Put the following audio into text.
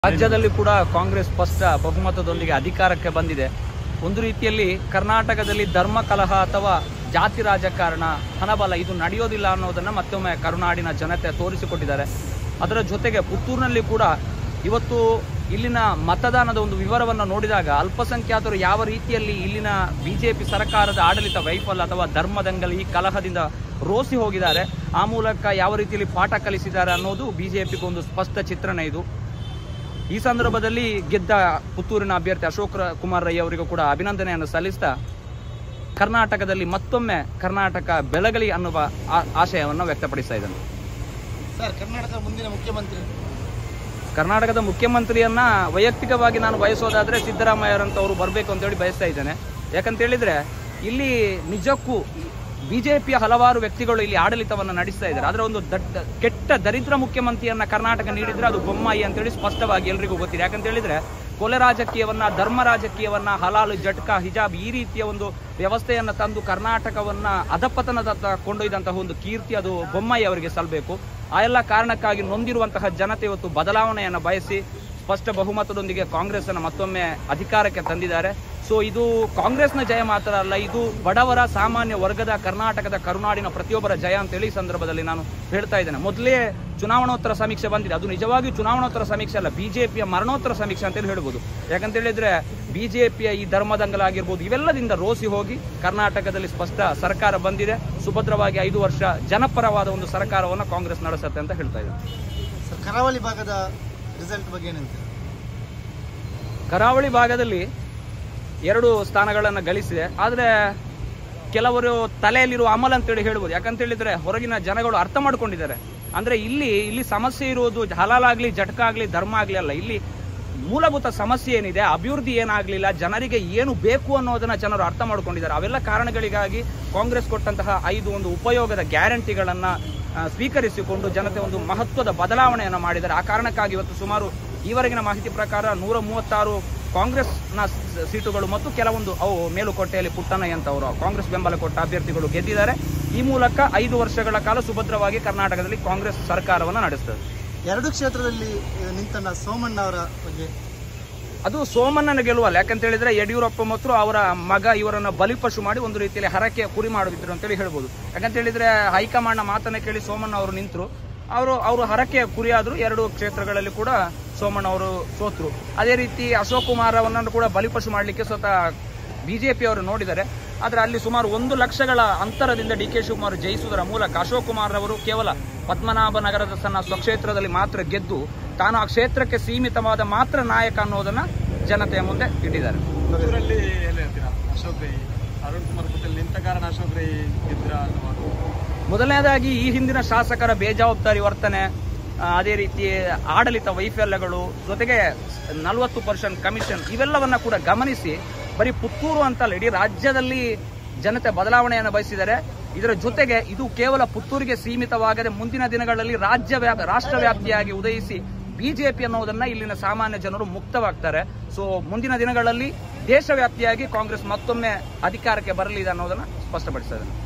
ರಾಜ್ಯದಲ್ಲಿ ಕೂಡ ಕಾಂಗ್ರೆಸ್ ಸ್ಪಷ್ಟ ಬಹುಮತದೊಂದಿಗೆ ಅಧಿಕಾರಕ್ಕೆ ಬಂದಿದೆ ಒಂದು ರೀತಿಯಲ್ಲಿ ಕರ್ನಾಟಕದಲ್ಲಿ ಧರ್ಮ ಕಲಹ ಅಥವಾ ಜಾತಿ ರಾಜಕಾರಣ ಹಣಬಲ ಇದು ನಡೆಯೋದಿಲ್ಲ ಅನ್ನೋದನ್ನ ಮತ್ತೊಮ್ಮೆ ಕರುನಾಡಿನ ಜನತೆ ತೋರಿಸಿಕೊಟ್ಟಿದ್ದಾರೆ ಅದರ ಜೊತೆಗೆ ಪುತ್ತೂರಿನಲ್ಲಿ ಕೂಡ ಇವತ್ತು ಇಲ್ಲಿನ ಮತದಾನದ ಒಂದು ವಿವರವನ್ನು ನೋಡಿದಾಗ ಅಲ್ಪಸಂಖ್ಯಾತರು ಯಾವ ರೀತಿಯಲ್ಲಿ ಇಲ್ಲಿನ ಬಿಜೆಪಿ ಸರ್ಕಾರದ ಆಡಳಿತ ವೈಫಲ್ಯ ಅಥವಾ ಧರ್ಮದಂಗಲ್ ಈ ಕಲಹದಿಂದ ರೋಸಿ ಹೋಗಿದ್ದಾರೆ ಆ ಮೂಲಕ ಯಾವ ರೀತಿಯಲ್ಲಿ ಪಾಠ ಕಲಿಸಿದ್ದಾರೆ ಅನ್ನೋದು ಬಿಜೆಪಿಗೆ ಒಂದು ಸ್ಪಷ್ಟ ಚಿತ್ರಣ ಇದು ಈ ಸಂದರ್ಭದಲ್ಲಿ ಗೆದ್ದ ಪುತ್ತೂರಿನ ಅಭ್ಯರ್ಥಿ ಅಶೋಕ್ ರ- ಕುಮಾರ್ ರೈ ಅವರಿಗೂ ಕೂಡ ಅಭಿನಂದನೆಯನ್ನು ಸಲ್ಲಿಸ್ತಾ ಕರ್ನಾಟಕದಲ್ಲಿ ಮತ್ತೊಮ್ಮೆ ಕರ್ನಾಟಕ ಬೆಳಗಲಿ ಅನ್ನುವ ಆ- ಆಶಯವನ್ನು ವ್ಯಕ್ತಪಡಿಸ್ತಾ ಇದ್ದಾನೆ ಸರ್ ಕರ್ನಾಟಕದ ಮುಂದಿನ ಮುಖ್ಯಮಂತ್ರಿ ಕರ್ನಾಟಕದ ಮುಖ್ಯಮಂತ್ರಿಯನ್ನ ವೈಯಕ್ತಿಕವಾಗಿ ನಾನು ಬಯಸೋದಾದ್ರೆ ಸಿದ್ದರಾಮಯ್ಯರಂತವರು ಬರಬೇಕು ಅಂತೇಳಿ ಬಯಸ್ತಾ ಇದ್ದೇನೆ ಯಾಕಂತ ಹೇಳಿದ್ರೆ ಇಲ್ಲಿ ನಿಜಕ್ಕೂ ಬಿಜೆಪಿಯ ಹಲವಾರು ವ್ಯಕ್ತಿಗಳು ಇಲ್ಲಿ ಆಡಳಿತವನ್ನು ನಡೆಸ್ತಾ ಇದ್ದಾರೆ ಅದರ ಒಂದು ದಡ್ಡ ಕೆಟ್ಟ ದರಿದ್ರ ಮುಖ್ಯಮಂತ್ರಿಯನ್ನ ಕರ್ನಾಟಕ ನೀಡಿದ್ರೆ ಅದು ಬೊಮ್ಮಾಯಿ ಅಂತೇಳಿ ಸ್ಪಷ್ಟವಾಗಿ ಎಲ್ರಿಗೂ ಗೊತ್ತಿದೆ ಯಾಕಂತ ಹೇಳಿದ್ರೆ ಕೊಲೆ ರಾಜಕೀಯವನ್ನ ಧರ್ಮ ರಾಜಕೀಯವನ್ನ ಹಲಾಲು ಜಟ್ಕಾ ಹಿಜಾಬ್ ಈ ರೀತಿಯ ಒಂದು ವ್ಯವಸ್ಥೆಯನ್ನ ತಂದು ಕರ್ನಾಟಕವನ್ನ ಅಧಪತನದತ್ತ ಕೊಂಡೊಯ್ದಂತಹ ಒಂದು ಕೀರ್ತಿ ಅದು ಬೊಮ್ಮಾಯಿ ಅವರಿಗೆ ಸಲ್ಲಬೇಕು ಆ ಎಲ್ಲ ಕಾರಣಕ್ಕಾಗಿ ನೊಂದಿರುವಂತಹ ಜನತೆ ಇವತ್ತು ಬದಲಾವಣೆಯನ್ನು ಬಯಸಿ ಸ್ಪಷ್ಟ ಬಹುಮತದೊಂದಿಗೆ ಕಾಂಗ್ರೆಸ್ ಅನ್ನು ಮತ್ತೊಮ್ಮೆ ಅಧಿಕಾರಕ್ಕೆ ತಂದಿದ್ದಾರೆ ಸೊ ಇದು ಕಾಂಗ್ರೆಸ್ನ ಜಯ ಮಾತ್ರ ಅಲ್ಲ ಇದು ಬಡವರ ಸಾಮಾನ್ಯ ವರ್ಗದ ಕರ್ನಾಟಕದ ಕರುನಾಡಿನ ಪ್ರತಿಯೊಬ್ಬರ ಜಯ ಅಂತೇಳಿ ಈ ಸಂದರ್ಭದಲ್ಲಿ ನಾನು ಹೇಳ್ತಾ ಇದ್ದೇನೆ ಮೊದಲೇ ಚುನಾವಣೋತ್ತರ ಸಮೀಕ್ಷೆ ಬಂದಿದೆ ಅದು ನಿಜವಾಗಿಯೂ ಚುನಾವಣೋತ್ತರ ಸಮೀಕ್ಷೆ ಅಲ್ಲ ಬಿಜೆಪಿಯ ಮರಣೋತ್ತರ ಸಮೀಕ್ಷೆ ಅಂತೇಳಿ ಹೇಳ್ಬೋದು ಯಾಕಂತ ಹೇಳಿದ್ರೆ ಬಿಜೆಪಿಯ ಈ ಧರ್ಮದಂಗಲ ಆಗಿರ್ಬೋದು ಇವೆಲ್ಲದಿಂದ ರೋಸಿ ಹೋಗಿ ಕರ್ನಾಟಕದಲ್ಲಿ ಸ್ಪಷ್ಟ ಸರ್ಕಾರ ಬಂದಿದೆ ಸುಭದ್ರವಾಗಿ ಐದು ವರ್ಷ ಜನಪರವಾದ ಒಂದು ಸರ್ಕಾರವನ್ನು ಕಾಂಗ್ರೆಸ್ ನಡೆಸುತ್ತೆ ಅಂತ ಹೇಳ್ತಾ ಇದ್ದೇನೆ ಸರ್ ಕರಾವಳಿ ಭಾಗದ ರಿಸಲ್ಟ್ ಬಗ್ಗೆ ಏನಂತೀರ ಕರಾವಳಿ ಭಾಗದಲ್ಲಿ ಎರಡು ಸ್ಥಾನಗಳನ್ನು ಗಳಿಸಿದೆ ಆದರೆ ಕೆಲವರು ತಲೆಯಲ್ಲಿರುವ ಅಮಲ್ ಅಂತೇಳಿ ಹೇಳ್ಬೋದು ಯಾಕಂತ ಹೇಳಿದ್ರೆ ಹೊರಗಿನ ಜನಗಳು ಅರ್ಥ ಮಾಡ್ಕೊಂಡಿದ್ದಾರೆ ಅಂದ್ರೆ ಇಲ್ಲಿ ಇಲ್ಲಿ ಸಮಸ್ಯೆ ಇರುವುದು ಹಲಾಲಾಗ್ಲಿ ಜಟಕ ಆಗ್ಲಿ ಧರ್ಮ ಆಗ್ಲಿ ಅಲ್ಲ ಇಲ್ಲಿ ಮೂಲಭೂತ ಸಮಸ್ಯೆ ಏನಿದೆ ಅಭಿವೃದ್ಧಿ ಏನಾಗ್ಲಿಲ್ಲ ಜನರಿಗೆ ಏನು ಬೇಕು ಅನ್ನೋದನ್ನ ಜನರು ಅರ್ಥ ಮಾಡ್ಕೊಂಡಿದ್ದಾರೆ ಅವೆಲ್ಲ ಕಾರಣಗಳಿಗಾಗಿ ಕಾಂಗ್ರೆಸ್ ಕೊಟ್ಟಂತಹ ಐದು ಒಂದು ಉಪಯೋಗದ ಗ್ಯಾರಂಟಿಗಳನ್ನ ಆ, ಸ್ವೀಕರಿಸಿಕೊಂಡು ಜನತೆ ಒಂದು ಮಹತ್ವದ ಬದಲಾವಣೆಯನ್ನು ಮಾಡಿದ್ದಾರೆ ಆ ಕಾರಣಕ್ಕಾಗಿ ಇವತ್ತು ಸುಮಾರು ಈವರೆಗಿನ ಮಾಹಿತಿ ಪ್ರಕಾರ ನೂರ ಮೂವತ್ತಾರು ಕಾಂಗ್ರೆಸ್ನ ಸ- ಸೀಟುಗಳು ಮತ್ತು ಕೆಲವೊಂದು ಅವು ಮೇಲುಕೋಟೆಯಲ್ಲಿ ಪುಟ್ಟಣ್ಣಯ್ಯ ಅಂತವರು ಕಾಂಗ್ರೆಸ್ ಬೆಂಬಲ ಕೊಟ್ಟ ಅಭ್ಯರ್ಥಿಗಳು ಗೆದ್ದಿದ್ದಾರೆ ಈ ಮೂಲಕ ಐದು ವರ್ಷಗಳ ಕಾಲ ಸುಭದ್ರವಾಗಿ ಕರ್ನಾಟಕದಲ್ಲಿ ಕಾಂಗ್ರೆಸ್ ಸರ್ಕಾರವನ್ನು ನಡೆಸ್ತದೆ ಎರಡು ಕ್ಷೇತ್ರದಲ್ಲಿ ಆ, ನಿಂತನ್ನ ಸೋಮಣ್ಣ ಅವರ ಬಗ್ಗೆ ಅದು ಸೋಮಣ್ಣನ ಗೆಲುವಲ್ಲ ಯಾಕಂತ ಹೇಳಿದ್ರೆ ಯಡಿಯೂರಪ್ಪ ಮತ್ತು ಅವರ ಮಗ ಇವರನ್ನ ಬಲಿಪಶು ಮಾಡಿ ಒಂದು ರೀತಿಯಲ್ಲಿ ಹರಕೆ ಕುರಿ ಮಾಡಿದ್ರು ಅಂತೇಳಿ ಹೇಳ್ಬೋದು ಯಾಕಂತ ಹೇಳಿದ್ರೆ ಹೈಕಮಾಂಡ್ನ ಮಾತನ್ನ ಕೇಳಿ ಸೋಮಣ್ಣ ಅವರು ನಿಂತರು ಅವರು ಅವರು ಹರಕೆ ಕುರಿಯಾದ್ರು ಎರಡು ಕ್ಷೇತ್ರಗಳಲ್ಲಿ ಕೂಡ ಸೋಮಣ್ಣ ಅವರು ಸೋತ್ರು ಅದೇ ರೀತಿ ಅಶೋಕ್ ಕುಮಾರ್ ಅವರನ್ನು ಕೂಡ ಬಲಿಪಶು ಮಾಡಲಿಕ್ಕೆ ಸ್ವತಃ ಬಿಜೆಪಿ ಅವರು ನೋಡಿದ್ದಾರೆ ಆದ್ರೆ ಅಲ್ಲಿ ಸುಮಾರು ಒಂದು ಲಕ್ಷಗಳ ಅಂತರದಿಂದ ಡಿ ಕೆ ಶಿವಕುಮಾರ್ ಜಯಿಸುವುದರ ಮೂಲಕ ಅಶೋಕ್ ಕುಮಾರ್ ಅವರು ಕೇವಲ ಪದ್ಮನಾಭ ನಗರದ ತನ್ನ ಸ್ವಕ್ಷೇತ್ರದಲ್ಲಿ ಮಾತ್ರ ಗೆದ್ದು ತಾನು ಆ ಕ್ಷೇತ್ರಕ್ಕೆ ಸೀಮಿತವಾದ ಮಾತ್ರ ನಾಯಕ ಅನ್ನೋದನ್ನ ಜನತೆಯ ಮುಂದೆ ಇಟ್ಟಿದ್ದಾರೆ ಮಧುರಲ್ಲಿ ಏನು ಹೇಳ್ತೀರಾ ಅಶೋಕ್ ರೈ ಅರುಣ್ ಕುಮಾರ್ ಪಟೇಲ್ ನಿಂತ ಕಾರಣ ಅಶೋಕ್ ರೈ ಗೆದ್ರ ಅಥವಾ ಮೊದಲನೇದಾಗಿ ಈ ಹಿಂದಿನ ಶಾಸಕರ ಬೇಜವಾಬ್ದಾರಿ ವರ್ತನೆ ಆ, ಅದೇ ರೀತಿ ಆಡಳಿತ ವೈಫಲ್ಯಗಳು ಜೊತೆಗೆ ನಲವತ್ತು ಪರ್ಸೆಂಟ್ ಕಮಿಷನ್ ಇವೆಲ್ಲವನ್ನ ಕೂಡ ಗಮನಿಸಿ ಬರೀ ಪುತ್ತೂರು ಅಂತಲ್ಲ ಇಡೀ ರಾಜ್ಯದಲ್ಲಿ ಜನತೆ ಬದಲಾವಣೆಯನ್ನು ಬಯಸಿದ್ದಾರೆ ಇದರ ಜೊತೆಗೆ ಇದು ಕೇವಲ ಪುತ್ತೂರಿಗೆ ಸೀಮಿತವಾಗದೆ ಮುಂದಿನ ದಿನಗಳಲ್ಲಿ ರಾಜ್ಯ ವ್ಯಾಪ ರಾಷ್ಟ್ರ ವ್ಯಾಪ್ತಿಯಾಗಿ ಉದಯಿಸಿ ಬಿಜೆಪಿ ಅನ್ನೋದನ್ನ ಇಲ್ಲಿನ ಸಾಮಾನ್ಯ ಜನರು ಮುಕ್ತವಾಗ್ತಾರೆ ಸೊ ಮುಂದಿನ ದಿನಗಳಲ್ಲಿ ದೇಶವ್ಯಾಪ್ತಿಯಾಗಿ ಕಾಂಗ್ರೆಸ್ ಮತ್ತೊಮ್ಮೆ ಅಧಿಕಾರಕ್ಕೆ ಬರಲಿದೆ ಅನ್ನೋದನ್ನ ಸ್ಪಷ್ಟಪಡಿಸಿದ್ದಾರೆ